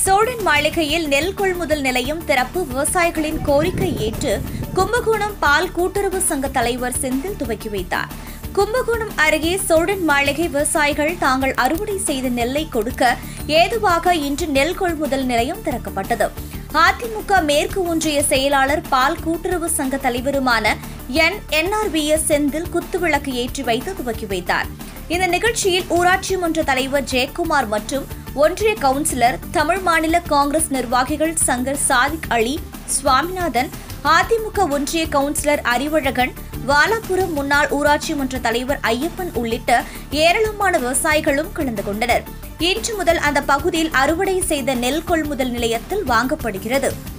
சோழன் மாளிகையில் நெல் கொள்முதல் நிலையம் திறப்பு விவசாயிகளின் கோரிக்கை ஏற்று கும்பகோணம் பால் கூட்டுறவு சங்க தலைவர் செந்தில் துவக்கி வைத்தார் கும்பகோணம் அருகே சோழன் மாளிகை விவசாயிகள் தாங்கள் அறுவடை செய்த நெல்லை கொடுக்க ஏதுவாக இன்று நெல் கொள்முதல் நிலையம் திறக்கப்பட்டது அதிமுக மேற்கு ஒன்றிய செயலாளர் பால் கூட்டுறவு சங்க தலைவருமான என் என்ஆர்பிஎஸ் செந்தில் குத்துவிளக்கு ஏற்றி வைத்து துவக்கி வைத்தார் இந்த நிகழ்ச்சியில் ஊராட்சி மன்ற தலைவர் ஜெயக்குமார் மற்றும் ஒன்றிய கவுன்சிலர் தமிழ் மாநில காங்கிரஸ் நிர்வாகிகள் சங்க சாதிக் அலி சுவாமிநாதன் அதிமுக ஒன்றிய கவுன்சிலர் அறிவழகன் வாலாபுரம் முன்னாள் ஊராட்சி மன்ற தலைவர் ஐயப்பன் உள்ளிட்ட ஏராளமான விவசாயிகளும் கலந்து கொண்டனர் இன்று முதல் அந்த பகுதியில் அறுவடை செய்த நெல் கொள்முதல் நிலையத்தில் வாங்கப்படுகிறது